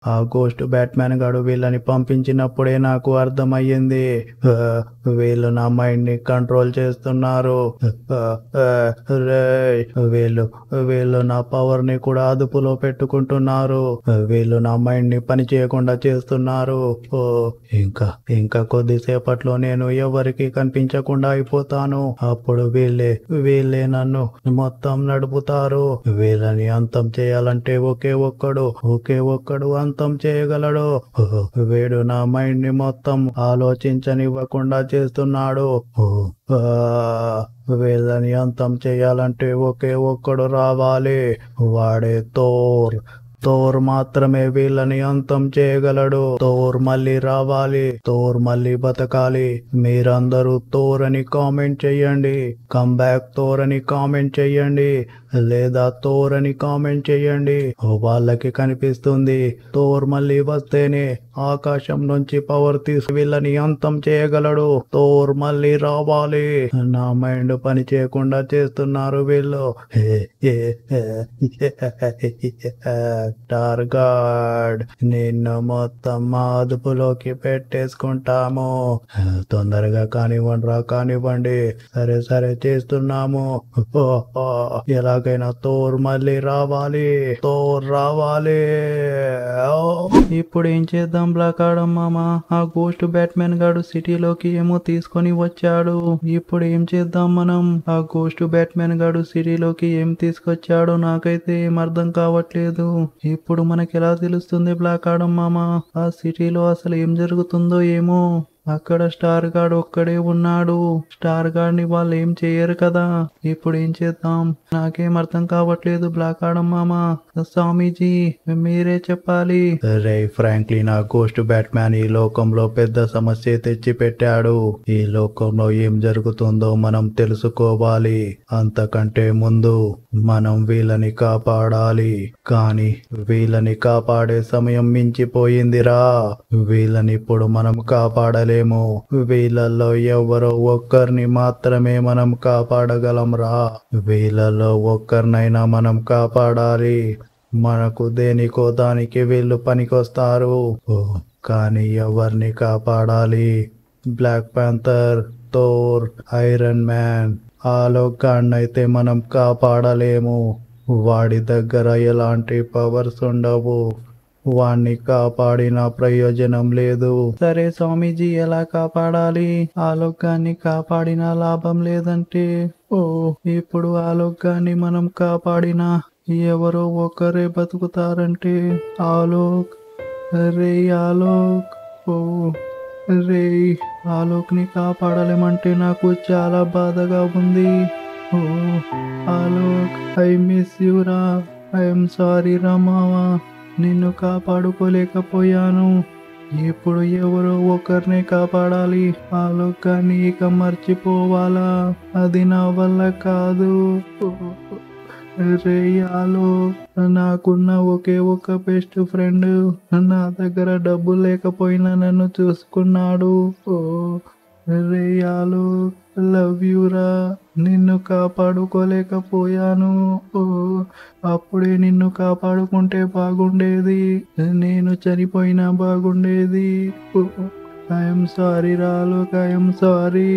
ఆ ghost Batman గాడు వీళ్ళని పంపించినప్పుడే నాకు అర్థమయ్యింది ఆ, వీళ్ళు నా మైండ్ ని కంట్రోల్ చేస్తున్నారు ఆ, ఆ, రేయ్, వీళ్ళు వీళ్ళు నా పవర్ ని కూడా అదుపులో పెట్టుకుంటున్నారు వీళ్ళు నా మైండ్ ని పని చేయకుండా చేస్తున్నారు ఓ ఇంకా ఇంకా కొద్దిసేపట్లో నేను ఎవరికి కనిపించకుండా అయిపోతాను అప్పుడు వీళ్ళే వీళ్ళే నన్ను మొత్తం నడుపుతారు వీళ్ళని అంతం చేయాలంటే ఒకే ఒక్కడు ఒకే ఒక్కడు అంతం చేయగలడు ఓ, వీడు నా మైండ్ ని మొత్తం ఆలోచించనివ్వకుండా చేస్తున్నాడు ఓ, ఆ, వీళ్ళని అంతం చేయాలంటే ఒకే ఒక్కడు రావాలి వాడే తోర్ తోర్ మాత్రమే వీళ్ళని అంతం చేయగలడు తోర్ మళ్ళీ రావాలి తోర్ మళ్ళీ బతకాలి మీరందరూ తోర్ అని కామెంట్ చెయ్యండి కమ్ బ్యాక్ తోర్ అని కామెంట్ చెయ్యండి లేదా తోర్ అని కామెంట్ చెయ్యండి వాళ్ళకి కనిపిస్తుంది తోర్ మళ్ళీ వస్తేనే ఆకాశం నుంచి పవర్ తీసి వీళ్ళని అంతం చేయగలడు తోర్ మళ్ళీ రావాలి నా మైండ్ పని చేయకుండా చేస్తున్నారు వీళ్ళు హే, హే, హే, టార్గాడ్ నిన్ను మొత్తం మా అదుపులోకి పెట్టేసుకుంటాము తొందరగా కానివ్వండి రా కానివ్వండి సరే సరే చేస్తున్నాము ఓ, ఓ, ఎలాగైనా తోర్ మళ్ళీ రావాలి తోర్ రావాలి ఓ. ఇప్పుడు ఏం చేద్దాం బ్లాక్ ఆడం మామ ఆ గోస్ట్ బ్యాట్మెన్ గాడు సిటీలోకి ఏమో తీసుకొని వచ్చాడు ఇప్పుడు ఏం చేద్దాం మనం ఆ గోస్ట్ బ్యాట్మెన్ గాడు సిటీలోకి ఏం తీసుకొచ్చాడో నాకైతే ఏం అర్థం కావట్లేదు ఇప్పుడు మనకి ఎలా తెలుస్తుంది బ్లాక్ ఆడం మామ ఆ సిటీలో అసలు ఏం జరుగుతుందో ఏమో అక్కడ స్టార్ గార్డ్ ఒక్కడే ఉన్నాడు స్టార్ గార్డ్ ని వాళ్ళు ఏం చేయరు కదా ఇప్పుడు ఏం చేద్దాం నాకేం అర్థం కావట్లేదు బ్లాక్ ఆడం మామ స్వామీజీ మీరే చెప్పాలి రే ఫ్రాంక్లిన్ ఆ గోస్ట్ బ్యాట్మ్యాన్ ఈ లోకంలో పెద్ద సమస్య తెచ్చి పెట్టాడు ఈ లోకంలో ఏం జరుగుతుందో మనం తెలుసుకోవాలి అంతకంటే ముందు మనం వీళ్ళని కాపాడాలి కానీ వీళ్ళని కాపాడే సమయం మించిపోయిందిరా వీళ్ళని ఇప్పుడు మనం కాపాడలేము వీళ్ళల్లో ఎవరో ఒక్కరిని మాత్రమే మనం కాపాడగలం రా వీళ్ళలో ఒక్కరినైనా మనం కాపాడాలి మనకు దేనికో దానికి వీళ్ళు పనికొస్తారు ఓ, కానీ ఎవరిని కాపాడాలి Black Panther Thor Iron Man ఆలోకాన్నైతే మనం కాపాడలేము వాడి దగ్గర ఎలాంటి పవర్స్ ఉండవు వాణ్ణి కాపాడిన ప్రయోజనం లేదు సరే స్వామీజీ ఎలా కాపాడాలి ఆలోకాన్ని కాపాడిన లాభం లేదంటే ఓ ఇప్పుడు ఆలోకాన్ని మనం కాపాడినా ఎవరో ఒకరే బతుకుతారంటే ఆలోక్ రే ఆలోక్ ఓ రే ఆలోక్ని కాపాడలేమంటే నాకు చాలా బాధగా ఉంది ఓ ఆలోక్ ఐ మిస్ యూరా ఐఎమ్ సారీ రా మావా నిన్ను కాపాడుకోలేకపోయాను ఇప్పుడు ఎవరో ఒకరిని కాపాడాలి ఆ లోకాన్ని ఇక మర్చిపోవాలా అది నా వల్ల కాదు రే ఆలో నాకున్న ఒకే ఒక బెస్ట్ ఫ్రెండ్ నా దగ్గర డబ్బు లేకపోయినా నన్ను చూసుకున్నాడు ఓ రే ఆలో లవ్ యూరా నిన్ను కాపాడుకోలేకపోయాను ఓ అప్పుడే నిన్ను కాపాడుకుంటే బాగుండేది నేను చనిపోయినా బాగుండేది ఐఎమ్ సారీ రాలోక్ ఐఎమ్ సారీ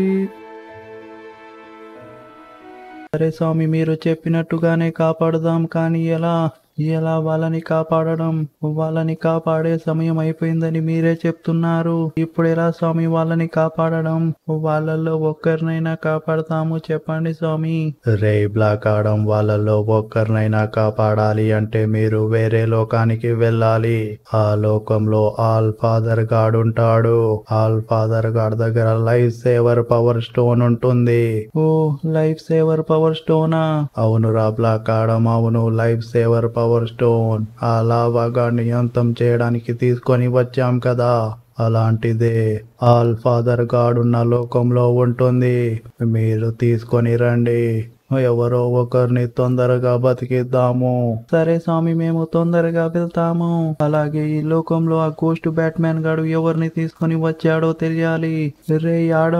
సరే స్వామి మీరు చెప్పినట్టుగానే కాపాడుదాం కానీ ఎలా ఎలా వాళ్ళని కాపాడడం వాళ్ళని కాపాడే సమయం అయిపోయిందని మీరే చెప్తున్నారు ఇప్పుడు ఎలా స్వామి వాళ్ళని కాపాడడం వాళ్ళల్లో ఒక్కరినైనా కాపాడతాము చెప్పండి స్వామి రే బ్లాక్ ఆడం వాళ్ళలో ఒక్కరినైనా కాపాడాలి అంటే మీరు వేరే లోకానికి వెళ్ళాలి ఆ లోకంలో ఆల్ ఫాదర్ గాడ్ ఉంటాడు ఆల్ ఫాదర్ గాడ్ దగ్గర లైఫ్ సేవర్ పవర్ స్టోన్ ఉంటుంది ఓ లైఫ్ సేవర్ పవర్ స్టోనా అవును రా బ్లాక్ ఆడం అవును లైఫ్ సేవర్ పవర్ స్టోన్ ఆ లావా గాడ్ని అంతం చేయడానికి తీసుకొని వచ్చాం కదా అలాంటిదే ఆల్ ఫాదర్ గాడ్ ఉన్న లోకంలో ఉంటుంది మీరు తీసుకొని రండి ఎవరో ఒకరిని తొందరగా బతికిద్దాము సరే స్వామి మేము తొందరగా వెళ్తాము అలాగే ఈ లోకంలో ఆ గోస్ట్ బ్యాట్మ్యాన్ గాడు ఎవరిని తీసుకొని వచ్చాడో తెలియాలి రే ఆడం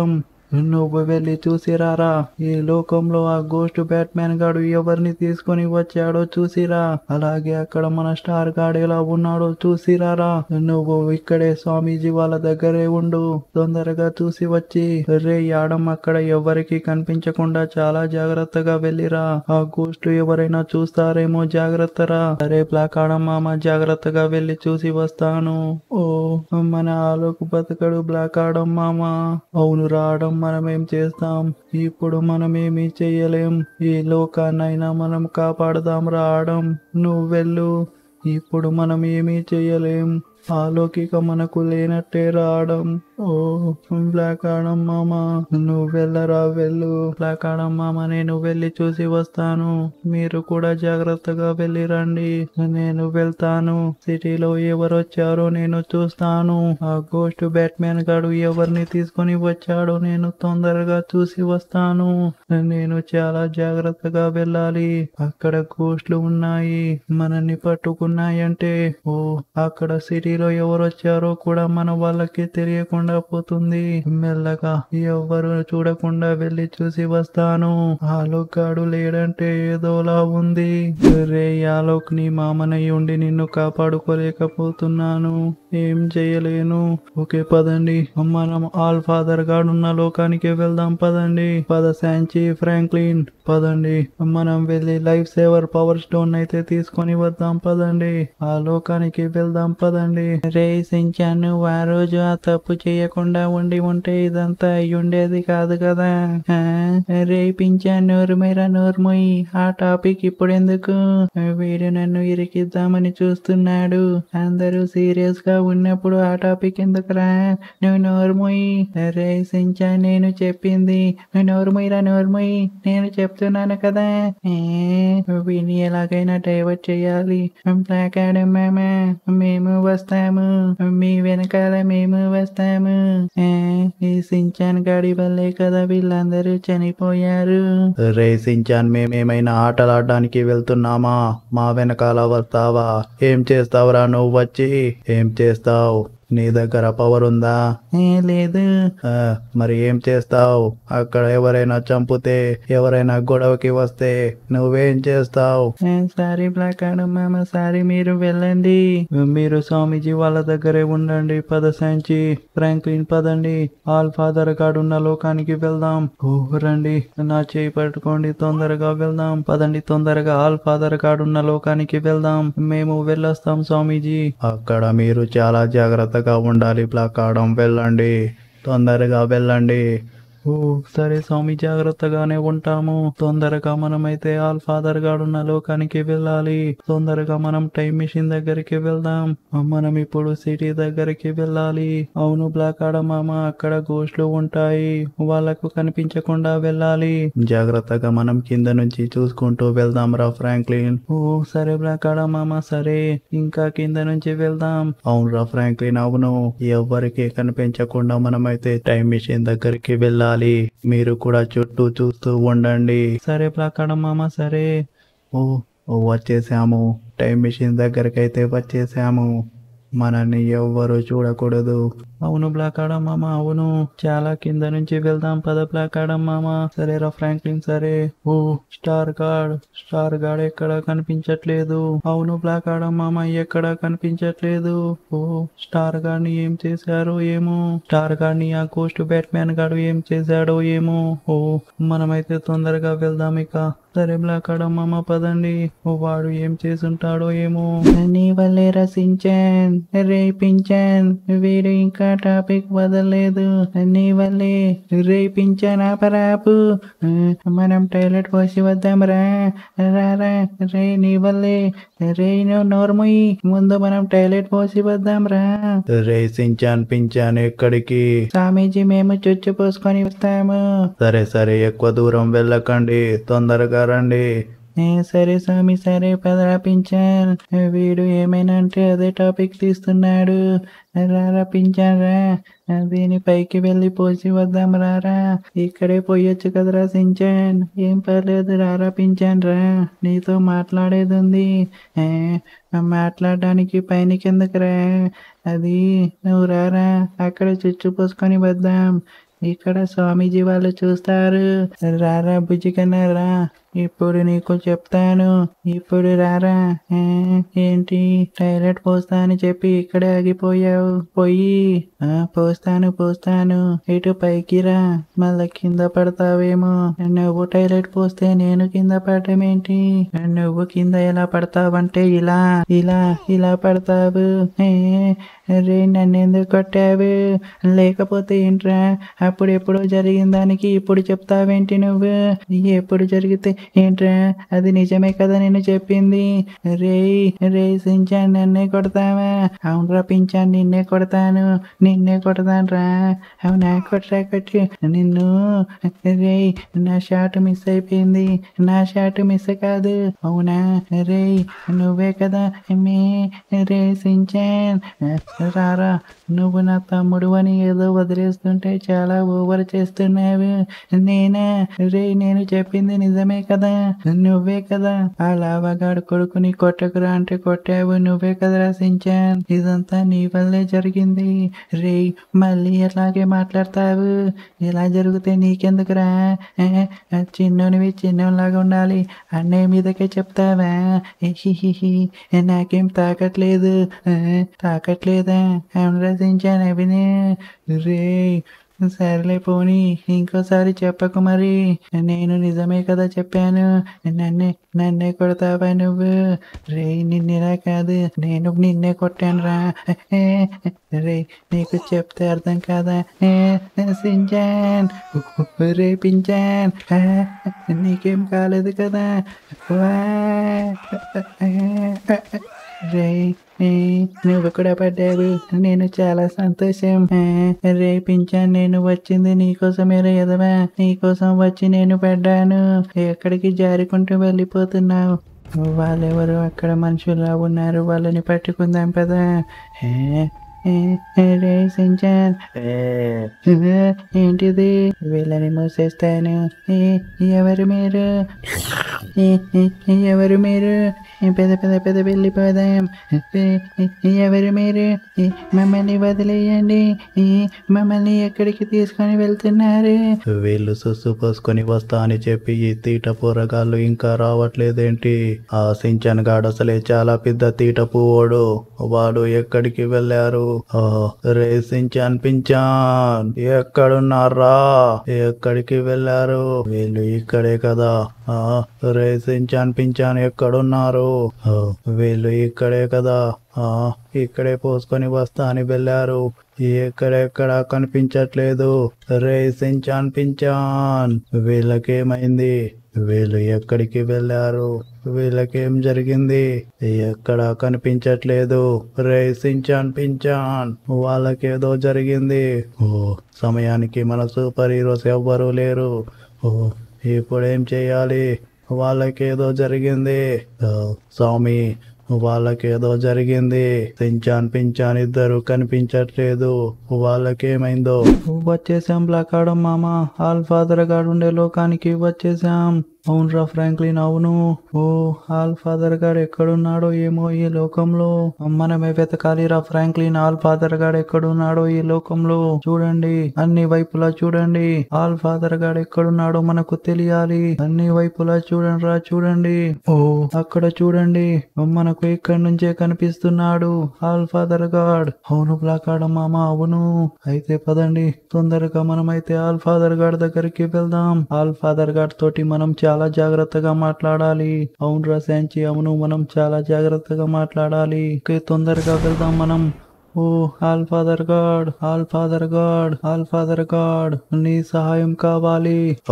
నువ్వు వెళ్ళి చూసిరారా ఈ లోకంలో ఆ గోస్ట్ బ్యాట్మ్యాన్ గాడు ఎవరిని తీసుకొని వచ్చాడో చూసిరా అలాగే అక్కడ మన స్టార్ గాడు ఎలా ఉన్నాడో చూసిరారా నువ్వు ఇక్కడే స్వామీజీ వాళ్ళ దగ్గరే ఉండు తొందరగా చూసి వచ్చి రే యాడం అక్కడ ఎవరికి కనిపించకుండా చాలా జాగ్రత్తగా వెళ్ళిరా ఆ గోస్ట్ ఎవరైనా చూస్తారేమో జాగ్రత్తరా సరే బ్లాక్ ఆడం మామ జాగ్రత్తగా వెళ్ళి చూసి వస్తాను ఓ మన ఆలోకు బతకడు బ్లాక్ ఆడం మామ అవును రావడం మనం ఏం చేస్తాం ఇప్పుడు మనం ఏమీ చెయ్యలేం ఈ లోకాన్నైనా మనం కాపాడదాం రావడం నువ్వు వెళ్ళు ఇప్పుడు మనం ఏమీ చెయ్యలేం ఆలోకిక మనకు లేనట్టే రావడం ఓ బ్లాక్ ఆడం మామ నువ్వు వెళ్ళరా వెళ్ళు బ్లాక్ ఆడం మామ నేను వెళ్ళి చూసి వస్తాను మీరు కూడా జాగ్రత్తగా వెళ్ళి రండి నేను వెళ్తాను సిటీలో ఎవరు వచ్చారో నేను చూస్తాను ఆ గోస్ట్ బ్యాట్మ్యాన్ గాడు ఎవరిని తీసుకొని వచ్చాడో నేను తొందరగా చూసి వస్తాను నేను చాలా జాగ్రత్తగా వెళ్ళాలి అక్కడ గోస్ట్లు ఉన్నాయి మనల్ని పట్టుకున్నాయంటే ఓ అక్కడ సిటీలో ఎవరు వచ్చారో కూడా మన వాళ్ళకి తెలియకుండా పోతుంది మెల్లగా ఎవరు చూడకుండా వెళ్ళి చూసి వస్తాను ఆలోక్ గాడు లేడంటే ఏదోలా ఉంది రే ఆలోక్ నీ మామనై ఉండి నిన్ను కాపాడుకోలేకపోతున్నాను ఏం చేయలేను ఓకే పదండి మనం ఆల్ ఫాదర్ గాడున్న లోకానికి వెళ్దాం పదండి పద శాంచి ఫ్రాంక్లిన్ పదండి మనం వెళ్ళి లైఫ్ సేవర్ పవర్ స్టోన్ అయితే తీసుకొని వద్దాం పదండి ఆ లోకానికి వెళ్దాం పదండి రే సించాను ఆ రోజు ఆ తప్పు చేయకుండా ఉండి ఉంటే ఇదంతా అయి ఉండేది కాదు కదా ఆ, రే పించాను నోరు మీరా నోరుమోయి ఆ టాపిక్ ఇప్పుడు ఎందుకు వీడు నన్ను ఇరికిద్దామని చూస్తున్నాడు అందరూ సీరియస్ గా ఉన్నప్పుడు ఆ టాపిక్ ఎందుకురా నువ్వు నోరుమోయి రే సించా నేను చెప్పింది నువ్వు నోరుమోయిరా నోరుమోయి నేను చెప్తున్నాను కదా ఏ, వీడిని ఎలాగైనా డైవర్ట్ చేయాలి బ్లాక్ ఆడమ్ మామ మేము వస్తాము మీ వెనకాల మేము వస్తాము ఏ, ఈ సించాన్ గాడి వల్లే కదా వీళ్ళందరూ చనిపోయారు రేసించాన్ మేమేమైనా ఆటలాడడానికి వెళ్తున్నామా మా వెనకాల వస్తావా ఏం చేస్తావురా నువ్వు వచ్చి ఏం చేస్తావు నీ దగ్గర పవర్ ఉందా ఏ, లేదు ఆ, మరి ఏం చేస్తావు అక్కడ ఎవరైనా చంపితే ఎవరైనా గొడవకి వస్తే నువ్వేం చేస్తావు ఏ, సారీ బ్లాక్ ఆడమ్ మామ సారీ మీరు వెళ్ళండి మీరు స్వామీజీ వాళ్ళ దగ్గరే ఉండండి పద శాంచి ఫ్రాంక్లిన్ పదండి ఆల్ ఫాదర్ గాడున్న లోకానికి వెళ్దాం ఓ రండి నా చేయి పట్టుకోండి తొందరగా వెళ్దాం పదండి తొందరగా ఆల్ ఫాదర్ గాడున్న లోకానికి వెళ్దాం మేము వెళ్ళొస్తాం స్వామీజీ అక్కడ మీరు చాలా జాగ్రత్తగా ఉండాలి ప్లాకాడం వెళ్ళండి తొందరగా వెళ్ళండి ఓ సరే స్వామి జాగ్రత్తగానే ఉంటాము తొందరగా మనమైతే ఆల్ ఫాదర్ గాడున్న లోకానికి వెళ్ళాలి తొందరగా మనం టైం మిషన్ దగ్గరికి వెళ్దాం మనం ఇప్పుడు సిటీ దగ్గరికి వెళ్ళాలి అవును బ్లాక్ ఆడ మామ అక్కడ గోష్లు ఉంటాయి వాళ్ళకు కనిపించకుండా వెళ్ళాలి జాగ్రత్తగా మనం కింద నుంచి చూసుకుంటూ వెళ్దాం రా ఫ్రాంక్లిన్ ఓ సరే బ్లాక్ ఆడ మామ సరే ఇంకా కింద నుంచి వెళ్దాం అవునురా ఫ్రాంక్లిన్ అవును ఎవ్వరికి కనిపించకుండా మనమైతే టైం మిషన్ దగ్గరికి వెళ్ళాలి మీరు కూడా చుట్టూ చూస్తూ ఉండండి సరే బ్లాక్ ఆడ మామ సరే ఓ ఓ, వచ్చేసాము టైం మిషన్ దగ్గరికి అయితే వచ్చేసాము మనల్ని ఎవ్వరు చూడకూడదు అవును బ్లాక్ ఆడమ్ మామ అవును చాలా కింద నుంచి వెళ్దాం పద బ్లాక్ ఆడమ్ మామ సరేరా ఫ్రాంక్లిన్ సరే ఓ స్టార్ గార్డ్ స్టార్ గార్డ్ ఎక్కడ కనిపించట్లేదు అవును బ్లాక్ ఆడమ్ మామ ఎక్కడ కనిపించట్లేదు ఓ స్టార్ గార్డ్ ని ఏం చేశారో ఏమో స్టార్ గార్డ్ ని ఆ గోస్ట్ బ్యాట్మ్యాన్ గాడు ఏం చేశాడో ఏమో ఓ మనమైతే తొందరగా వెళ్దాం ఇక సరే బ్లాక్ ఆడమ్ మామ పదండి ఓ వాడు ఏం చేసుంటాడో ఏమో నీ వల్లే రసించాన్ రేపించాన్ వీడు ఇంకా టాపిక్ వదలలేదు నీ వల్లే రేపించాన్ ఆపరాపు మనం టైలెట్ పోసి వద్దాం రా రారా రే నీ వల్లే రే నువ్వు నోర్మొయ్యి ముందు మనం టైలెట్ పోసి వద్దాం రా రేసించాన్ పించాన్ ఎక్కడికి స్వామీజీ మేము చుచ్చు పోసుకొని వస్తాము సరే సరే ఎక్కువ దూరం వెళ్ళకండి తొందరగా రండి ఏ సరే స్వామి సరే పదరా పింఛన్ వీడు ఏమైనా అంటే అదే టాపిక్ తీస్తున్నాడు రారా పింఛన్ రా దీని పైకి వెళ్ళి పోసి వద్దాం రారా ఇక్కడే పోయొచ్చు కదరా సించాన్ ఏం పర్లేదు రారా పింఛన్ రా నీతో మాట్లాడేది ఉంది ఏ, మాట్లాడడానికి పైన కిందకి రా అది నువ్వు రారా అక్కడ చుచ్చు పోసుకొని వద్దాం ఇక్కడ స్వామీజీ వాళ్ళు చూస్తారు రారా బుజ్జికన్నా రా ఇప్పుడు నీకు చెప్తాను ఇప్పుడు రారా ఏ, ఏంటి టాయిలెట్ పోస్తా అని చెప్పి ఇక్కడే ఆగిపోయావు పోయి ఆ, పోస్తాను పోస్తాను ఇటు పైకి రా మళ్ళా కింద పడతావేమో నువ్వు టాయిలెట్ పోస్తే నేను కింద పడటం ఏంటి నువ్వు కింద ఎలా పడతావంటే ఇలా ఇలా ఇలా పడతావు ఏ, రే నన్ను ఎందుకు కొట్టావు లేకపోతే ఏంట్రా అప్పుడు ఎప్పుడో జరిగిన దానికి ఇప్పుడు చెప్తావేంటి నువ్వు ఎప్పుడు జరిగితే ఏంట్రా అది నిజమే కదా నేను చెప్పింది రే రే సించాన్ నన్నే కొడతావా అవునరా పించాన్ నిన్నే కొడతాను నిన్నే కొడతాను రా అవునా కొట్టరా కొట్టి నిన్ను రే నా షాట్ మిస్ అయిపోయింది నా షాట్ మిస్ కాదు అవునా రే నువ్వే కదా మే రే సించాన్ రారా నువ్వు నా తమ్ముడు అని ఏదో వదిలేస్తుంటే చాలా ఓవర్ చేస్తున్నావు నేనా రే నేను చెప్పింది నిజమే కదా నువ్వే కదా ఆ లావగాడు కొడుకుని కొట్టకురా అంటే కొట్టావు నువ్వే కదా రాసించాన్ ఇదంతా నీ వల్లే జరిగింది రే మళ్ళీ ఎలాగే మాట్లాడతావు ఇలా జరిగితే నీకెందుకురా ఏ, చిన్నోనివి చిన్నలాగా ఉండాలి అన్నయ్య మీదకే చెప్తావా ఎహిహిహి, నాకేం తాకట్లేదు ఏ, తాకట్లేదా అవును రసించాను అవినే రే సరేలే పోనీ ఇంకోసారి చెప్పకు మరి నేను నిజమే కదా చెప్పాను నన్నే నన్నే కొడతావా నువ్వు రే నిన్నెలా కాదు నేను నిన్నే కొట్టాను రా రే నీకు చెప్తే అర్థం కాదా ఏ, సించాన్ రే పించాన్ ఆ, నీకేం కాలేదు కదా వా రే ఏ, నువ్వు కూడా పడ్డావు నేను చాలా సంతోషం ఆ, రే పించాను నేను వచ్చింది నీకోసమే రే ఎదవా నీకోసం వచ్చి నేను పడ్డాను ఎక్కడికి జారుకుంటూ వెళ్ళిపోతున్నావు వాళ్ళెవరు అక్కడ మనుషుల్లా ఉన్నారు వాళ్ళని పట్టుకుందాం పదా ఏ, ఏ, ఏ, రే సించాన్ ఏ, ఏ, ఏంటిది వీళ్ళని మూసేస్తాను ఏ, ఎవరు మీరు ఏ, ఏ, ఎవరు మీరు ఏ, పెద్ద పెద్ద పెద్ద వెళ్ళిపోదాం ఏ, ఏ, ఎవరు మీరు ఏ, మమ్మల్ని వదిలేయండి ఏ, మమ్మల్ని ఎక్కడికి తీసుకొని వెళ్తున్నారు వీళ్ళు సుస్సు పోసుకొని వస్తా అని చెప్పి ఈ తీట పోరగాళ్ళు ఇంకా రావట్లేదేంటి ఆ సించన్ గాడు అసలే చాలా పెద్ద తీట పువ్వుడు వాడు ఎక్కడికి వెళ్ళారు ఆ, రే సించాన్ పించాన్ ఎక్కడున్నారా ఎక్కడికి వెళ్ళారు వీళ్ళు ఇక్కడే కదా ఆ, రే సించాన్ పించాన్ ఎక్కడున్నారు ఆ, వీళ్ళు ఇక్కడే కదా ఆ, ఇక్కడే పోసుకొని వస్తా అని వెళ్ళారు ఎక్కడెక్కడ కనిపించట్లేదు రే సించాన్ పించాన్ వీళ్ళకేమైంది వీళ్ళు ఎక్కడికి వెళ్ళారు వీళ్ళకేం జరిగింది ఎక్కడ కనిపించట్లేదు రే సించాన్ పించాన్ వాళ్ళకేదో జరిగింది ఓ సమయానికి మన సూపర్ హీరోస్ ఎవ్వరూ లేరు ఓ ఇప్పుడేం చేయాలి వాళ్ళకేదో జరిగింది ఓ, స్వామి వాళ్ళకేదో జరిగింది సించాన్ పించాన్ ఇద్దరు కనిపించట్లేదు వాళ్ళకేమైందో వచ్చేసాం బ్లాక్ ఆడం మామ ఆల్ ఫాదర్ గాడు ఉండే లోకానికి వచ్చేసాం అవునరా ఫ్రాంక్లిన్ అవును ఓ ఆల్ ఫాదర్ గాడు ఎక్కడున్నాడో ఏమో ఈ లోకంలో మనమే వెతకాలిరా ఫ్రాంక్లిన్ ఆల్ ఫాదర్ గాడు ఎక్కడున్నాడో ఈ లోకంలో చూడండి అన్ని వైపులా చూడండి ఆల్ ఫాదర్ గాడు ఎక్కడున్నాడో మనకు తెలియాలి అన్ని వైపులా చూడండి రా చూడండి ఓ అక్కడ చూడండి మనకు ఇక్కడి నుంచే కనిపిస్తున్నాడు ఆల్ ఫాదర్ గాడ్ అవును బ్లాక్ ఆడ మామ అవును అయితే పదండి తొందరగా మనమైతే ఆల్ ఫాదర్ గాడ్ దగ్గరికి వెళ్దాం ఆల్ ఫాదర్ గాడ్ తోటి మనం చాలా జాగ్రత్తగా మాట్లాడాలి అవును రా శాంచి అవును మనం చాలా జాగ్రత్తగా మాట్లాడాలి ఓకే తొందరగా వెళ్దాం మనం ఓ all father god all father god all father god నీ సహాయం కావాలి ఆ,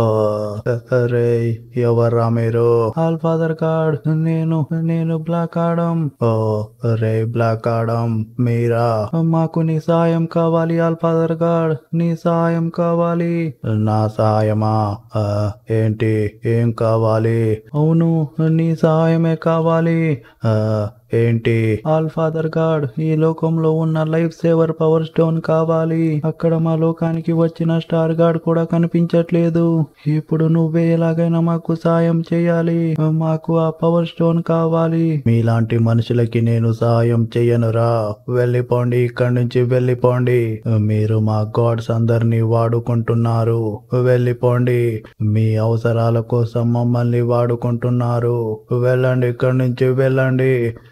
అరే ఎవర్రా మీరు ఆల్ ఫాదర్ గాడ్ నేను నేను బ్లాక్ ఆడం ఓ రే బ్లాక్ ఆడం మీరా మాకు నీ సహాయం కావాలి ఆల్ ఫాదర్ గాడ్ నీ సహాయం కావాలి నా సహాయమా ఆ, ఏంటి ఏం కావాలి అవును నీ సహాయమే కావాలి ఆ, ఏంటి ఆల్ ఫాదర్ గాడ్ ఈ లోకంలో ఉన్న లైఫ్ సేవర్ పవర్ స్టోన్ కావాలి అక్కడ మా లోకానికి వచ్చిన స్టార్ గాడ్ కూడా కనిపించట్లేదు ఇప్పుడు నువ్వే ఎలాగైనా మాకు సాయం చేయాలి మాకు ఆ పవర్ స్టోన్ కావాలి మీలాంటి మనుషులకి నేను సహాయం చెయ్యనురా వెళ్ళిపోండి ఇక్కడి నుంచి వెళ్ళిపోండి మీరు మా గాడ్స్ అందరినీ వాడుకుంటున్నారు వెళ్ళిపోండి మీ అవసరాల కోసం మమ్మల్ని వాడుకుంటున్నారు వెళ్ళండి ఇక్కడి నుంచి వెళ్ళండి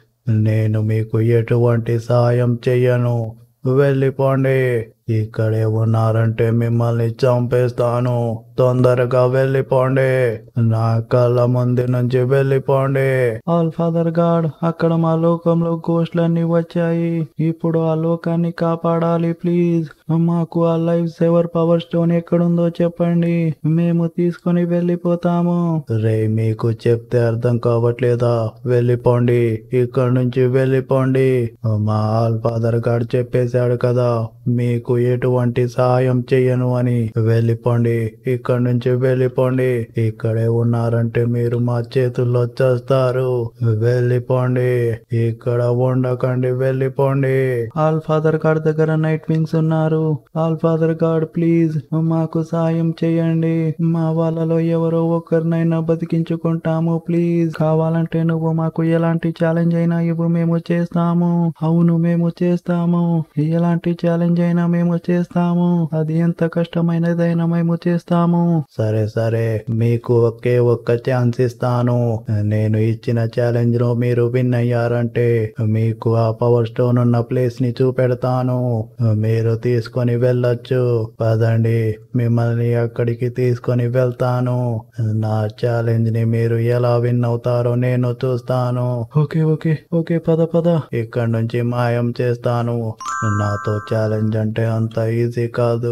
నేను మీకు ఎటువంటి సహాయం చెయ్యను వెళ్ళిపోండి ఇక్కడే ఉన్నారంటే మిమ్మల్ని చంపేస్తాను తొందరగా వెళ్ళిపోండి నా కళ్ళ ముందు నుంచి వెళ్ళిపోండి ఆల్ ఫాదర్ గాడ్ అక్కడ మా లోకంలో గోష్లన్నీ వచ్చాయి ఇప్పుడు ఆ లోకాన్ని కాపాడాలి ప్లీజ్ మాకు ఆ లైఫ్ సేవర్ పవర్ స్టోన్ ఎక్కడుందో చెప్పండి మేము తీసుకొని వెళ్ళిపోతాము రే మీకు చెప్తే అర్థం కావట్లేదా వెళ్ళిపోండి ఇక్కడి నుంచి వెళ్ళిపోండి మా ఆల్ ఫాదర్ గారు చెప్పేశాడు కదా మీకు ఎటువంటి సహాయం చెయ్యను అని వెళ్ళిపోండి ఇక్కడి నుంచి వెళ్ళిపోండి ఇక్కడే ఉన్నారంటే మీరు మా చేతుల్లో చేస్తారు వెళ్ళిపోండి ఇక్కడ ఉండకండి వెళ్ళిపోండి ఆల్ ఫాదర్ గాడ్ దగ్గర నైట్ వింగ్స్ ఉన్నారు ఆల్ ఫాదర్ గాడ్ ప్లీజ్ మాకు సాయం చేయండి మా వాళ్ళలో ఎవరో ఒకరినైనా బతికించుకుంటాము ప్లీజ్ కావాలంటే నువ్వు మాకు ఎలాంటి ఛాలెంజ్ అయినా ఇవ్వు మేము చేస్తాము అవును మేము చేస్తాము ఎలాంటి ఛాలెంజ్ అయినా మేము చేస్తాము అది ఎంత కష్టమైనదైనా మేము చేస్తాము సరే సరే మీకు ఒకే ఒక్క ఛాన్స్ ఇస్తాను నేను ఇచ్చిన ఛాలెంజ్ లో మీరు విన్ అయ్యారంటే మీకు ఆ పవర్ స్టోన్ ఉన్న ప్లేస్ ని చూపెడతాను మీరు తీసుకొని వెళ్ళొచ్చు పదండి మిమ్మల్ని అక్కడికి తీసుకొని వెళ్తాను నా ఛాలెంజ్ ని మీరు ఎలా విన్ అవుతారో నేను చూస్తాను ఓకే ఓకే ఓకే పద పద ఇక్కడ నుంచి మాయం చేస్తాను నాతో ఛాలెంజ్ అంటే అంత ఈజీ కాదు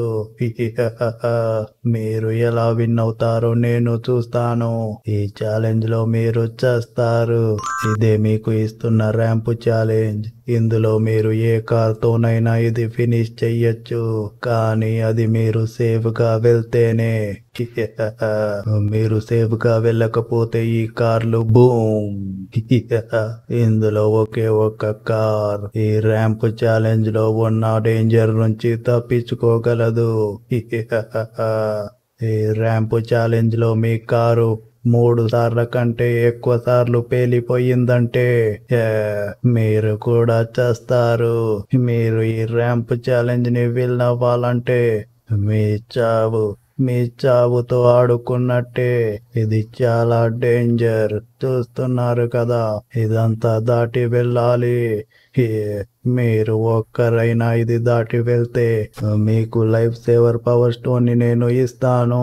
మీరు ఎలా విన్ అవుతారో నేను చూస్తాను ఈ ఛాలెంజ్ లో మీరు చేస్తారు ఇదే మీకు ఇస్తున్న ర్యాంప్ ఛాలెంజ్ ఇందులో మీరు ఏ కార్ తోనైనా ఇది ఫినిష్ చెయ్యొచ్చు కానీ అది మీరు సేఫ్ గా వెళ్తేనే మీరు సేఫ్ గా వెళ్ళకపోతే ఈ కార్లు బూమ్ ఇందులో ఒకే ఒక్క కార్ ఈ ర్యాంప్ ఛాలెంజ్ లో ఉన్న డేంజర్ నుంచి తప్పించుకోగలదు ఈ ర్యాంప్ ఛాలెంజ్ లో మీ కారు మూడు సార్ల కంటే ఎక్కువ సార్లు పేలిపోయిందంటే ఏ, మీరు కూడా చేస్తారు మీరు ఈ ర్యాంప్ ఛాలెంజ్ ని విన్ అవ్వాలంటే మీ చావు మీ చావుతో ఆడుకున్నట్టే ఇది చాలా డేంజర్ చూస్తున్నారు కదా ఇదంతా దాటి వెళ్ళాలి ఏ, మీరు ఒక్కరైనా ఇది దాటి వెళ్తే మీకు లైఫ్ సేవర్ పవర్ స్టోన్ ని నేను ఇస్తాను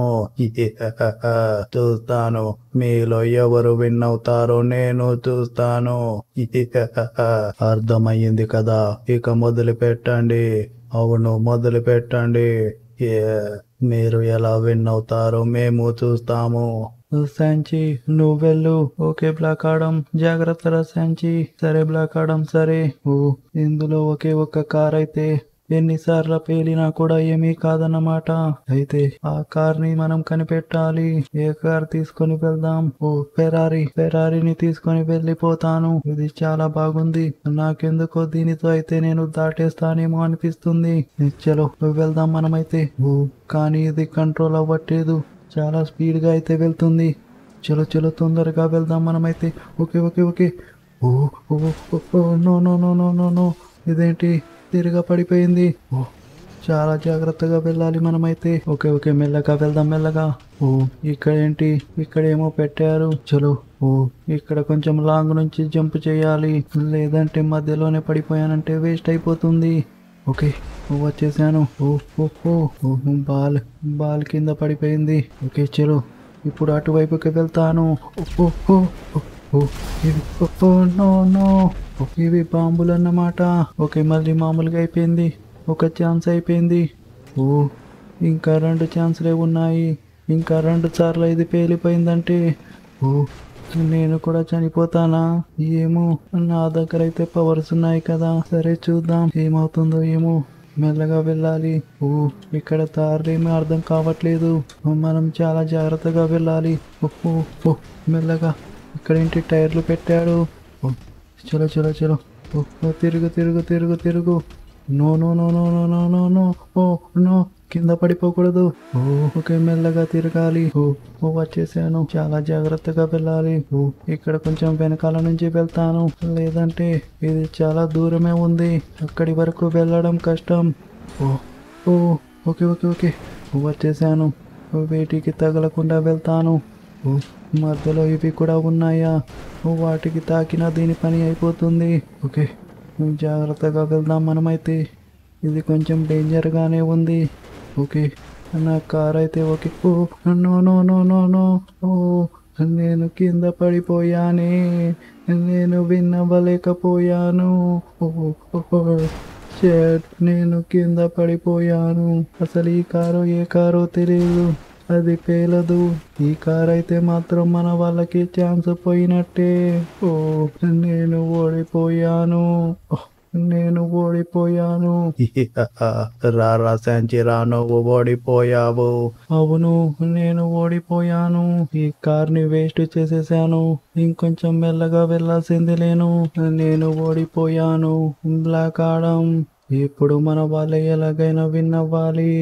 చూస్తాను మీలో ఎవరు విన్ అవుతారో నేను చూస్తాను అర్థమయ్యింది కదా ఇక మొదలు పెట్టండి అవును మొదలు పెట్టండి ఏ, మీరు ఎలా విన్ అవుతారో మేము చూస్తాము శాంచి నువ్వు వెళ్ళు ఓకే బ్లాక్ ఆడం జాగ్రత్తరా శాంచి సరే బ్లాక్ ఆడం సరే ఓ ఇందులో ఒకే ఒక్క కార్ అయితే ఎన్నిసార్లు పేలినా కూడా ఏమీ కాదన్నమాట అయితే ఆ కార్ ని మనం కనిపెట్టాలి ఏ కార్ తీసుకొని వెళ్దాం ఓ ఫెరారీ ఫెరారీని తీసుకొని వెళ్ళిపోతాను ఇది చాలా బాగుంది నాకెందుకో దీనితో అయితే నేను దాటేస్తానేమో అనిపిస్తుంది చలో వెళ్దాం మనమైతే ఓ కానీ ఇది కంట్రోల్ అవ్వట్లేదు చాలా స్పీడ్ గా అయితే వెళ్తుంది చలో చలో తొందరగా వెళ్దాం మనమైతే okay okay okay oh oh oh, oh no no no no no no ఇదేంటి తిరిగా పడిపోయింది ఓ చాలా జాగ్రత్తగా వెళ్ళాలి మనమైతే ఓకే ఓకే మెల్లగా వెళ్దాం మెల్లగా ఓ ఇక్కడ ఏంటి ఇక్కడ ఏమో పెట్టారు చలో ఓ ఇక్కడ కొంచెం లాంగ్ నుంచి జంప్ చేయాలి లేదంటే మధ్యలోనే పడిపోయానంటే వేస్ట్ అయిపోతుంది ఓకే ఓ, వచ్చేసాను ఓ ఓ ఓ ఓ, బాల్ బాల్ కింద పడిపోయింది ఓకే చలో ఇప్పుడు అటువైపుకి వెళ్తాను ఓ, ఓ, ఓ, ఓ, ఓ, ఇవి ఓ, ఓ, నో నో ఓ, ఇవి బాంబులు అన్నమాట ఓకే మళ్ళీ మామూలుగా అయిపోయింది ఒక ఛాన్స్ అయిపోయింది ఓ ఇంకా రెండు ఛాన్స్లే ఉన్నాయి ఇంకా రెండు సార్లు ఇది పేలిపోయిందంటే ఓ నేను కూడా చనిపోతానా ఏమో నా దగ్గర అయితే పవర్స్ ఉన్నాయి కదా సరే చూద్దాం ఏమవుతుందో ఏమో మెల్లగా వెళ్ళాలి ఓ ఇక్కడ దారేమీ అర్థం కావట్లేదు మనం చాలా జాగ్రత్తగా వెళ్ళాలి ఓ ఓ, ఓ మెల్లగా ఇక్కడ ఏంటి టైర్లు పెట్టాడు ఓ, చలో చలో చలో ఓ, ఓ, తిరుగు తిరుగు తిరుగు తిరుగు no no no no no no no no oh no కింద పడిపోకూడదు ఓ ఓకే మెల్లగా తిరగాలి ఓ ఓ వచ్చేసాను చాలా జాగ్రత్తగా వెళ్ళాలి ఓ ఇక్కడ కొంచెం వెనకాల నుంచి వెళ్తాను లేదంటే ఇది చాలా దూరమే ఉంది అక్కడి వరకు వెళ్ళడం కష్టం oh oh okay okay okay oh, వచ్చేసాను ఓ, వేటికి తగలకుండా వెళ్తాను ఓ, మధ్యలో ఇవి కూడా ఉన్నాయా ఓ, వాటికి తాకినా దీని పని అయిపోతుంది ఓకే జాగ్రత్తగా వెళ్దాం మనమైతే ఇది కొంచెం డేంజర్గానే ఉంది ఓకే నా కార్ అయితే okay oh no no no no no oh నేను కింద పడిపోయానే నేను విన్నవలేకపోయాను ఓ ఓ, షట్ నేను కింద పడిపోయాను అసలు ఈ కారు ఏ కారో తెలియదు అది పేలదు ఈ కార్ అయితే మాత్రం మన వాళ్ళకి ఛాన్స్ పోయినట్టే ఓ నేను ఓడిపోయాను ఓహ్, నేను ఓడిపోయాను రారా శాంచి రా నువ్వు ఓడిపోయావు అవును నేను ఓడిపోయాను ఈ కార్ని వేస్ట్ చేసేసాను ఇంకొంచెం మెల్లగా వెళ్ళాల్సింది లేను నేను ఓడిపోయాను బ్లాక్ ఆడం ఇప్పుడు మన వాళ్ళే ఎలాగైనా విన్ అవ్వాలి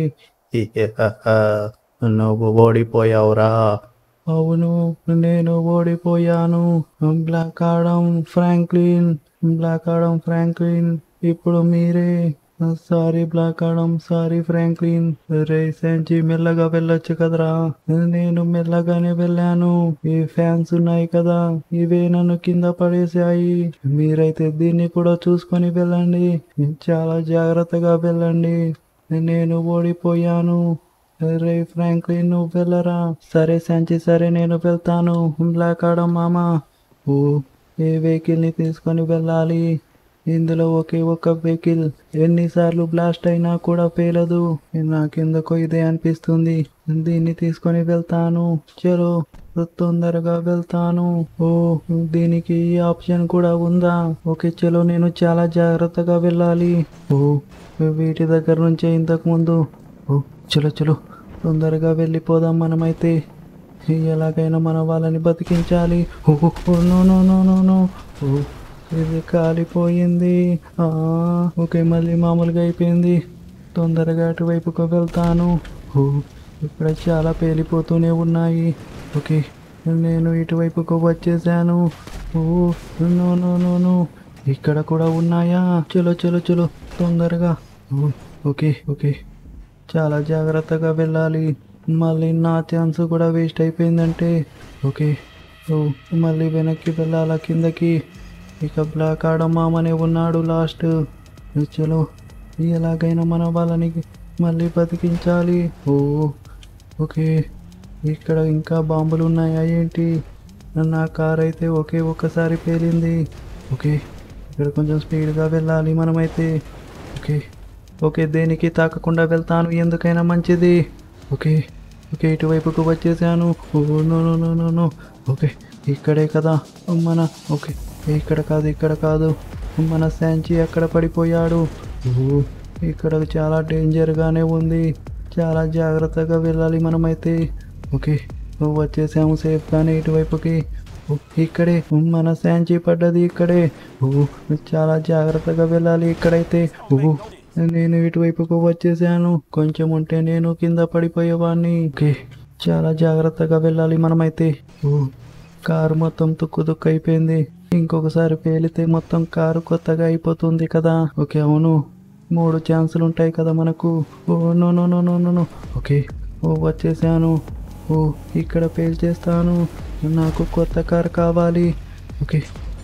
నువ్వు ఓడిపోయావురా అవును నేను ఓడిపోయాను బ్లాక్ ఆడం ఫ్రాంక్లిన్ బ్లాక్ ఆడం ఫ్రాంక్లిన్ ఇప్పుడు మీరే sorry Black Adam sorry Franklin Ray శాంచి మెల్లగా వెళ్ళొచ్చు కదరా నేను మెల్లగానే వెళ్ళాను ఈ ఫ్యాన్స్ ఉన్నాయి కదా ఇవే నన్ను కింద పడేసాయి మీరైతే దీన్ని కూడా చూసుకొని వెళ్ళండి చాలా జాగ్రత్తగా వెళ్ళండి నేను ఓడిపోయాను రే ఫ్రాంక్లిన్ నువ్వు వెళ్ళరా సరే శాంచి సరే నేను వెళ్తాను బ్లాక్ ఆడం మామ ఓ ఏ వెహికల్ ని తీసుకొని వెళ్ళాలి ఇందులో ఒకే ఒక వెహికల్ ఎన్నిసార్లు బ్లాస్ట్ అయినా కూడా పేలదు నాకెందుకో ఇదే అనిపిస్తుంది దీన్ని తీసుకొని వెళ్తాను చలో తొందరగా వెళ్తాను ఓ దీనికి ఈ ఆప్షన్ కూడా ఉందా ఓకే చలో నేను చాలా జాగ్రత్తగా వెళ్ళాలి ఓ వీటి దగ్గర నుంచే ఇంతకు ముందు ఓ చలో చలో తొందరగా వెళ్ళిపోదాం మనమైతే ఎలాగైనా మన వాళ్ళని బతికించాలి oh oh, no no no no no oh ఇది కాలిపోయింది ఆ, ఓకే మళ్ళీ మామూలుగా అయిపోయింది తొందరగా అటువైపుకు వెళ్తాను ఓ ఇక్కడ చాలా పేలిపోతూనే ఉన్నాయి ఓకే నేను ఇటువైపుకు వచ్చేసాను oh no no no no ఇక్కడ కూడా ఉన్నాయా చలో చలో చలో తొందరగా ఓ, ఓకే ఓకే చాలా జాగ్రత్తగా వెళ్ళాలి మళ్ళీ నా ఛాన్స్ కూడా వేస్ట్ అయిపోయిందంటే ఓకే ఓ మళ్ళీ వెనక్కి వెళ్ళాలా కిందకి ఇక బ్లాక్ ఆడమామనే ఉన్నాడు లాస్ట్ చలో ఎలాగైనా మన వాళ్ళని మళ్ళీ బతికించాలి ఓ ఓకే ఇక్కడ ఇంకా బాంబులు ఉన్నాయా ఏంటి నా కార్ అయితే ఒకే ఒక్కసారి పేలింది ఓకే ఇక్కడ కొంచెం స్పీడ్గా వెళ్ళాలి మనమైతే ఓకే ఓకే దేనికి తాకకుండా వెళ్తాను ఎందుకైనా మంచిది ఓకే ఓకే ఇటువైపుకు వచ్చేసాను oh no no no no no okay ఇక్కడే కదా మన ఓకే ఇక్కడ కాదు ఇక్కడ కాదు మన శాంచి అక్కడ పడిపోయాడు ఓ ఇక్కడ చాలా డేంజర్గానే ఉంది చాలా జాగ్రత్తగా వెళ్ళాలి మనమైతే ఓకే వచ్చేసాము సేఫ్గానే ఇటువైపుకి ఓ, ఇక్కడే మన శాంచి పడ్డది ఇక్కడే ఓ చాలా జాగ్రత్తగా వెళ్ళాలి ఇక్కడైతే ఓ నేను ఇటువైపుకు వచ్చేసాను కొంచెం ఉంటే నేను కింద పడిపోయేవాడిని ఓకే చాలా జాగ్రత్తగా వెళ్ళాలి మనమైతే ఓ కారు మొత్తం తుక్కు తుక్కు అయిపోయింది ఇంకొకసారి పేలితే మొత్తం కారు కొత్తగా అయిపోతుంది కదా ఓకే అవును మూడు ఛాన్సులు ఉంటాయి కదా మనకు oh no no no no no no okay oh వచ్చేసాను ఓ ఇక్కడ పేల్చేస్తాను నాకు కొత్త కార్ కావాలి ఓకే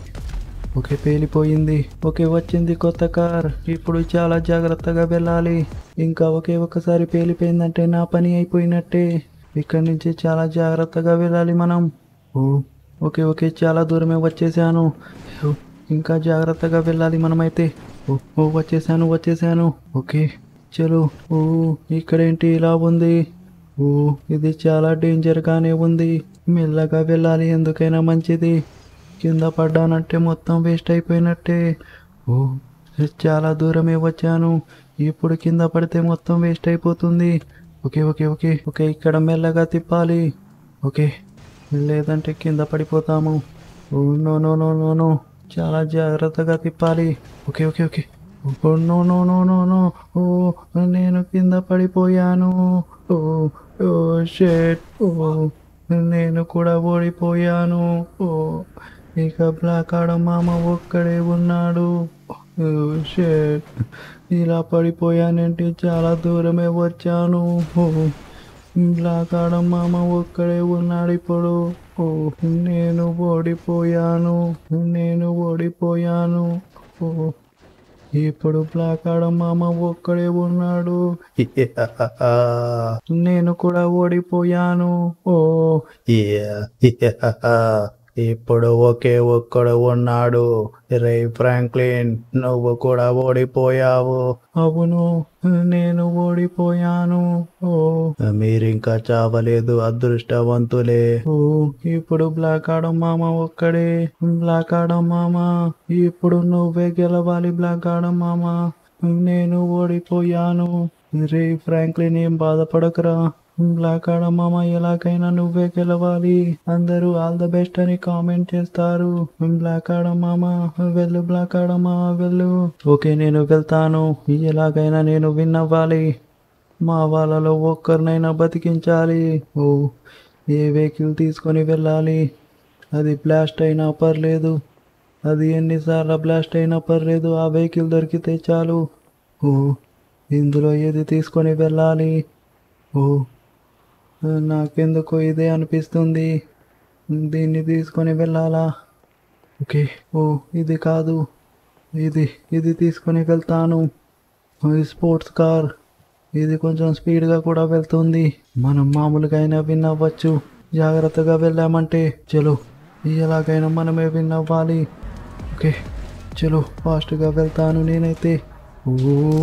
ఓకే పేలిపోయింది ఓకే వచ్చింది కొత్త కార్ ఇప్పుడు చాలా జాగ్రత్తగా వెళ్ళాలి ఇంకా ఒకే ఒక్కసారి పేలిపోయిందంటే నా పని అయిపోయినట్టే ఇక్కడి నుంచి చాలా జాగ్రత్తగా వెళ్ళాలి మనం ఓ ఓకే ఓకే చాలా దూరమే వచ్చేసాను ఓ, ఇంకా జాగ్రత్తగా వెళ్ళాలి మనమైతే ఓ ఓ వచ్చేసాను వచ్చేసాను ఓకే చలో ఓ ఇక్కడేంటి ఇలా ఉంది ఓ ఇది చాలా డేంజర్గానే ఉంది మెల్లగా వెళ్ళాలి ఎందుకైనా మంచిది కింద పడ్డానంటే మొత్తం వేస్ట్ అయిపోయినట్టే ఓ చాలా దూరమే వచ్చాను ఇప్పుడు కింద పడితే మొత్తం వేస్ట్ అయిపోతుంది ఓకే ఓకే ఓకే ఓకే ఇక్కడ మెల్లగా తిప్పాలి ఓకే లేదంటే కింద పడిపోతాము oh no no no no no చాలా జాగ్రత్తగా తిప్పాలి okay okay okay oh no no no no no oh నేను కింద పడిపోయాను ఓ ఓ షేట్ ఓ నేను కూడా ఓడిపోయాను ఓ ఇక బ్లాక్ ఆడ మామ ఒక్కడే ఉన్నాడు ఓ షేట్ ఇలా పడిపోయానంటే చాలా దూరమే వచ్చాను ఓ బ్లాక్ ఆడ మామ ఒక్కడే ఉన్నాడు ఇప్పుడు ఓ నేను ఓడిపోయాను నేను ఓడిపోయాను ఓ ఇప్పుడు బ్లాక్ ఆడ మామ ఒక్కడే ఉన్నాడు నేను కూడా ఓడిపోయాను ఓ ఇప్పుడు ఒకే ఒక్కడు ఉన్నాడు రే ఫ్రాంక్లిన్ నువ్వు కూడా ఓడిపోయావు అవును నేను ఓడిపోయాను ఓ మీరింకా చావలేదు అదృష్టవంతులే ఓ ఇప్పుడు బ్లాక్ ఆడ మామ ఒక్కడే బ్లాక్ ఆడ మామ ఇప్పుడు నువ్వే గెలవాలి బ్లాక్ ఆడ మామ నేను ఓడిపోయాను రే ఫ్రాంక్లిన్ ఏం బాధపడకురా బ్లాక్ ఆడ మామ ఎలాగైనా నువ్వే గెలవాలి అందరూ ఆల్ ద బెస్ట్ అని కామెంట్ చేస్తారు బ్లాక్ ఆడ మామ వెళ్ళు బ్లాక్ ఆడ మామ వెళ్ళు ఓకే నేను వెళ్తాను ఎలాగైనా నేను విన్ అవ్వాలి మా వాళ్ళలో ఒక్కరినైనా బతికించాలి ఓ ఏ వెహికల్ తీసుకొని వెళ్ళాలి అది బ్లాస్ట్ అయినా పర్లేదు అది ఎన్నిసార్లు బ్లాస్ట్ అయినా పర్లేదు ఆ వెహికల్ దొరికితే చాలు ఓ ఇందులో ఏది తీసుకొని వెళ్ళాలి ఓ నాకెందుకో ఇదే అనిపిస్తుంది దీన్ని తీసుకొని వెళ్ళాలా ఓకే ఓ ఇది కాదు ఇది ఇది తీసుకొని వెళ్తాను ఇది స్పోర్ట్స్ కార్ ఇది కొంచెం స్పీడ్గా కూడా వెళ్తుంది మనం మామూలుగా అయినా విన్ అవ్వచ్చు జాగ్రత్తగా వెళ్ళామంటే చలో ఎలాగైనా మనమే విన్ అవ్వాలి ఓకే చలో ఫాస్ట్గా వెళ్తాను నేనైతే ఓ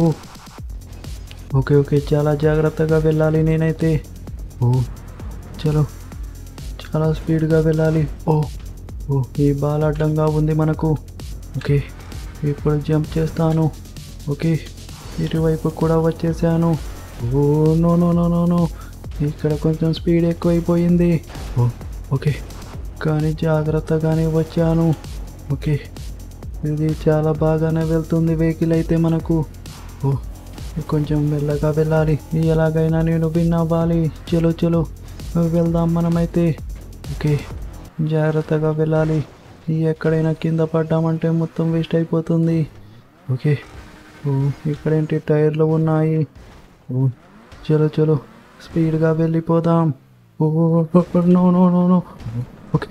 ఓకే ఓకే చాలా జాగ్రత్తగా వెళ్ళాలి నేనైతే ఓ చలో చాలా స్పీడ్గా వెళ్ళాలి ఓ ఓ ఈ బాల్ అడ్డంగా ఉంది మనకు ఓకే ఇప్పుడు జంప్ చేస్తాను ఓకే ఇటువైపు కూడా వచ్చేసాను oh no no no no no ఇక్కడ కొంచెం స్పీడ్ ఎక్కువైపోయింది ఓ ఓకే కానీ జాగ్రత్తగానే వచ్చాను ఓకే ఇది చాలా బాగానే వెళ్తుంది వెహికల్ అయితే మనకు ఓ కొంచెం మెల్లగా వెళ్ళాలి ఎలాగైనా నేను విన్ అవ్వాలి చలో చలో వెళ్దాం మనమైతే ఓకే జాగ్రత్తగా వెళ్ళాలి ఎక్కడైనా కింద పడ్డామంటే మొత్తం వేస్ట్ అయిపోతుంది ఓకే ఓ ఇక్కడేంటి టైర్లు ఉన్నాయి ఓ చలో చలో స్పీడ్గా వెళ్ళిపోదాం oh no no no no okay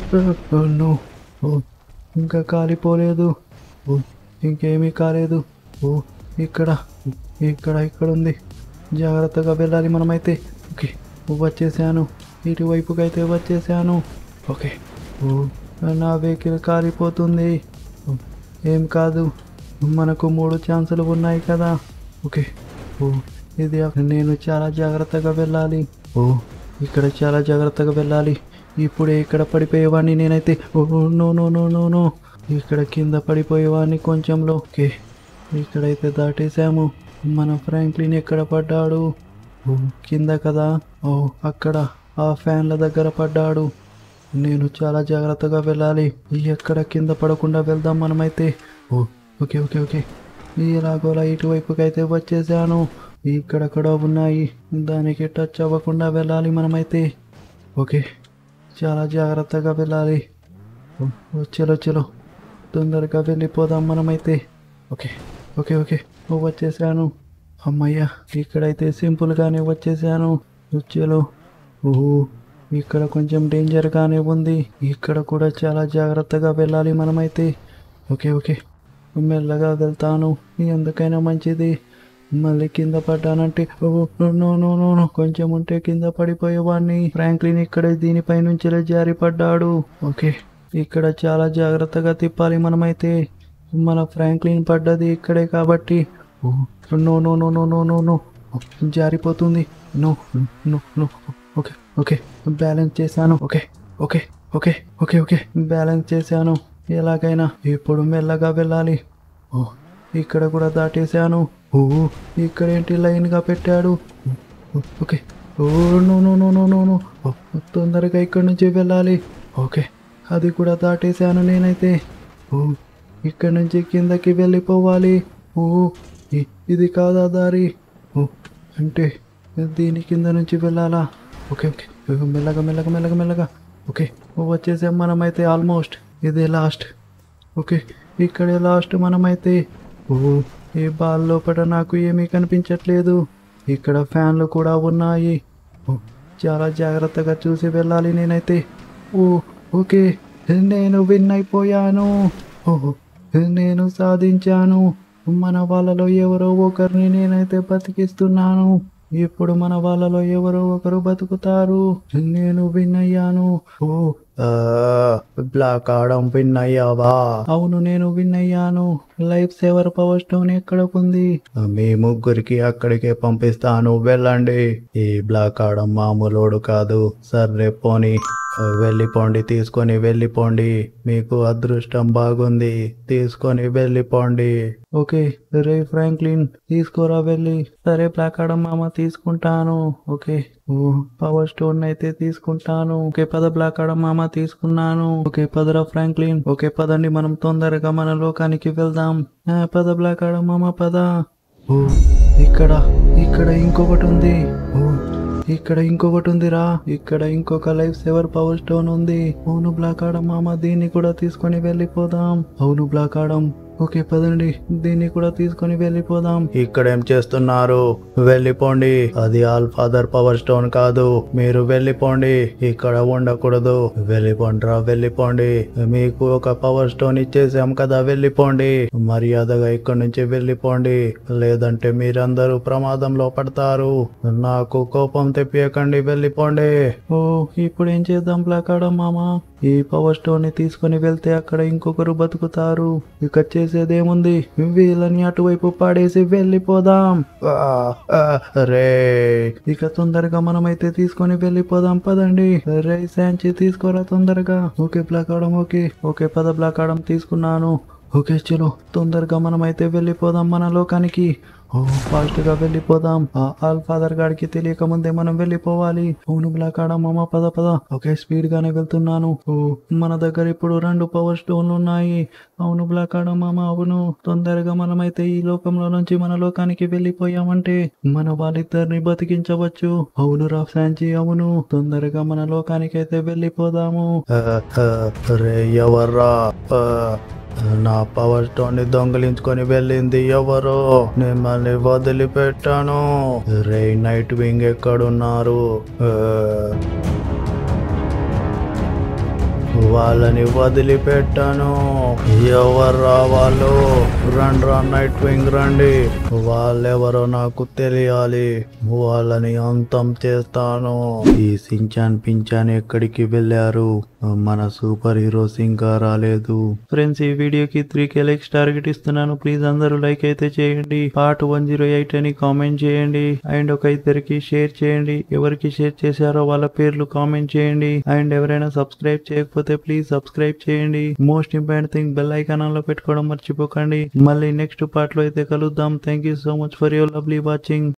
no oh ఇంకా కాలిపోలేదు ఓ ఇంకేమీ కాలేదు ఓ ఇక్కడ ఇక్కడ ఇక్కడ ఉంది జాగ్రత్తగా వెళ్ళాలి మనమైతే ఓకే వచ్చేసాను ఇటువైపుకి అయితే వచ్చేసాను ఓకే ఓ నా వెహికల్ కాలిపోతుంది ఓ, ఏం కాదు మనకు మూడు ఛాన్సులు ఉన్నాయి కదా ఓకే ఓ ఇది నేను చాలా జాగ్రత్తగా వెళ్ళాలి ఓ ఇక్కడ చాలా జాగ్రత్తగా వెళ్ళాలి ఇప్పుడే ఇక్కడ పడిపోయేవాడిని నేనైతే oh no no no no no ఇక్కడ కింద పడిపోయేవాడిని కొంచెంలో ఓకే ఇక్కడైతే దాటేశాము మన ఫ్రాంక్లిన్ ఎక్కడ పడ్డాడు ఓ కింద కదా ఓ అక్కడ ఆ ఫ్యాన్ల దగ్గర పడ్డాడు నేను చాలా జాగ్రత్తగా వెళ్ళాలి ఎక్కడ కింద పడకుండా వెళ్దాం మనమైతే ఓ ఓకే ఓకే ఓకే ఎలాగోలా ఇటువైపుకి అయితే వచ్చేసాను ఇక్కడ కూడా ఉన్నాయి దానికి టచ్ అవ్వకుండా వెళ్ళాలి మనమైతే ఓకే చాలా జాగ్రత్తగా వెళ్ళాలి ఓ, ఓ, చలో చలో తొందరగా వెళ్ళిపోదాం మనమైతే ఓకే ఓకే ఓకే ఓ వచ్చేసాను అమ్మయ్య ఇక్కడైతే సింపుల్గానే వచ్చేసాను చలో ఓహో ఇక్కడ కొంచెం డేంజర్గానే ఉంది ఇక్కడ కూడా చాలా జాగ్రత్తగా వెళ్ళాలి మనమైతే ఓకే ఓకే మెల్లగా వెళ్తాను ఎందుకైనా మంచిది మళ్ళీ కింద పడ్డానంటే oh no no no no కొంచెం ఉంటే కింద పడిపోయేవాడిని ఫ్రాంక్లిన్ ఇక్కడ దీనిపై నుంచి జారి పడ్డాడు ఓకే ఇక్కడ చాలా జాగ్రత్తగా తిప్పాలి మనమైతే మన ఫ్రాంక్లిన్ పడ్డది ఇక్కడే కాబట్టి oh no no no no no no no జారిపోతుంది no no no okay okay balance చేశాను okay okay okay okay okay balance చేశాను ఎలాగైనా ఇప్పుడు మెల్లగా వెళ్ళాలి ఓ ఇక్కడ కూడా దాటేశాను ఓ ఇక్కడ ఏంటి లైన్గా పెట్టాడు oh, okay oh no no no no no no oh, తొందరగా ఇక్కడి నుంచి వెళ్ళాలి ఓకే అది కూడా దాటేశాను నేనైతే ఓ ఇక్కడ నుంచి కిందకి వెళ్ళిపోవాలి ఓ ఇ- ఇది కాదా దారి ఓ అంటే దీని కింద నుంచి వెళ్ళాలా ఓకే ఓకే మెల్లగా మెల్లగా మెల్లగా మెల్లగా ఓకే వచ్చేసాం మనమైతే ఆల్మోస్ట్ ఇదే లాస్ట్ ఓకే ఇక్కడే లాస్ట్ మనమైతే ఓ ఈ బాల్ లోపల నాకు ఏమీ కనిపించట్లేదు ఇక్కడ ఫ్యాన్లు కూడా ఉన్నాయి ఓ చాలా జాగ్రత్తగా చూసి వెళ్ళాలి నేనైతే ఓ ఓకే నేను విన్ అయిపోయాను ఓ నేను సాధించాను మన వాళ్ళలో ఎవరో ఒకరిని నేనైతే బతికిస్తున్నాను ఇప్పుడు మన వాళ్ళలో ఎవరో ఒకరు బతుకుతారు నేను విన్ అయ్యాను ఓ ఆ, బ్లాక్ ఆడం విన్ అయ్యావా అవును నేను విన్ అయ్యాను లైఫ్ సేవర్ పవర్ స్టోన్ ఎక్కడకుంది మీ ముగ్గురికి అక్కడికే పంపిస్తాను వెళ్ళండి ఈ బ్లాక్ ఆడం మామూలోడు కాదు సర్రే పోని వెళ్ళిపోండి తీసుకొని వెళ్ళిపోండి మీకు అదృష్టం బాగుంది తీసుకొని వెళ్ళిపోండి ఓకే రే ఫ్రాంక్లిన్ తీసుకోరా వెళ్ళి సరే ప్లాకాడం మామ తీసుకుంటాను ఓకే ఓ పవర్ స్టోన్ అయితే తీసుకుంటాను ఓకే పద ప్లాకాడం మామ తీసుకున్నాను ఓకే పదరా ఫ్రాంక్లిన్ ఓకే పదండి మనం తొందరగా మన లోకానికి వెళ్దాం ఆ, పద ప్లాకాడం మామ పద ఓ ఇక్కడ ఇక్కడ ఇంకొకటి ఉంది ఓ ఇక్కడ ఇంకొకటి ఉందిరా ఇక్కడ ఇంకొక లైఫ్ సేవర్ పవర్ స్టోన్ ఉంది అవును బ్లాక్ ఆడం మామ దీన్ని కూడా తీసుకొని వెళ్ళిపోదాం అవును బ్లాక్ ఆడం ఓకే పదండి దీన్ని కూడా తీసుకొని వెళ్ళిపోదాం ఇక్కడ ఏం చేస్తున్నారు వెళ్ళిపోండి అది ఆల్ ఫాదర్ పవర్ స్టోన్ కాదు మీరు వెళ్ళిపోండి ఇక్కడ ఉండకూడదు వెళ్ళిపోండిరా వెళ్ళిపోండి మీకు ఒక పవర్ స్టోన్ ఇచ్చేసాం కదా వెళ్ళిపోండి మర్యాదగా ఇక్కడ నుంచి వెళ్ళిపోండి లేదంటే మీరందరూ ప్రమాదంలో పడతారు నాకు కోపం తెప్పియకండి వెళ్ళిపోండి ఓ ఇప్పుడు ఏం చేద్దాం బ్లాక్ ఆడం మామ ఈ పవర్ స్టోన్ ని తీసుకొని వెళ్తే అక్కడ ఇంకొకరు బతుకుతారు ఇక చేసేదేముంది వీళ్ళని అటువైపు పాడేసి వెళ్ళిపోదాం ఆ, ఆ, రే ఇక తొందరగా మనమైతే తీసుకొని వెళ్ళిపోదాం పదండి రే శాంచి తీసుకోరా తొందరగా ఓకే బ్లాక్ ఆడం ఓకే ఓకే పద బ్లాక్ ఆడం తీసుకున్నాను ఓకే చలో తొందరగా మనమైతే వెళ్ళిపోదాం మన లోకానికి ఓ ఫాస్ట్ గా వెళ్ళిపోదాం ఆ ఆల్ ఫాదర్ గాడికి తెలియక ముందే మనం వెళ్ళిపోవాలి అవును బ్లాక్ ఆడం మామ పద పద ఓకే స్పీడ్ గానే వెళ్తున్నాను ఓ మన దగ్గర ఇప్పుడు రెండు పవర్ స్టోన్లు ఉన్నాయి అవును బ్లాక్ ఆడం మామ అవును తొందరగా మనమైతే ఈ లోకంలో నుంచి మన లోకానికి వెళ్ళిపోయామంటే మన వాళ్ళిద్దరిని బతికించవచ్చు అవును రా శాంచి అవును తొందరగా మన లోకానికి అయితే వెళ్ళిపోదాము ఆ, ఆ, రే ఎవర్రా ఆ, నా పవర్ స్టోన్ ని దొంగిలించుకొని వెళ్ళింది ఎవరు మిమ్మల్ని వదిలిపెట్టాను రే నైట్ వింగ్ ఎక్కడున్నారు ఆ, వాళ్ళని వదిలిపెట్టాను ఎవర్రా వాళ్ళు రండ్రా నైట్ వింగ్ రండి వాళ్ళెవరో నాకు తెలియాలి వాళ్ళని అంతం చేస్తాను ఈ సించాన్ పించాన్ ఎక్కడికి వెళ్ళారు మన సూపర్ హీరోస్ ఇంకా రాలేదు ఫ్రెండ్స్ ఈ వీడియోకి త్రీ కే లైక్స్ టార్గెట్ ఇస్తున్నాను ప్లీజ్ అందరూ లైక్ అయితే చేయండి పార్ట్ వన్ జీరో ఎయిట్ అని కామెంట్ చేయండి అండ్ ఒక ఇద్దరికి షేర్ చేయండి ఎవరికి షేర్ చేశారో వాళ్ళ పేర్లు కామెంట్ చేయండి అండ్ ఎవరైనా సబ్స్క్రైబ్ చేయకపోతే ప్లీజ్ సబ్స్క్రైబ్ చేయండి most important thing bell icon లో పెట్టుకోవడం మర్చిపోకండి మళ్ళీ నెక్స్ట్ పార్ట్ లో అయితే కలుద్దాం thank you so much for your lovely watching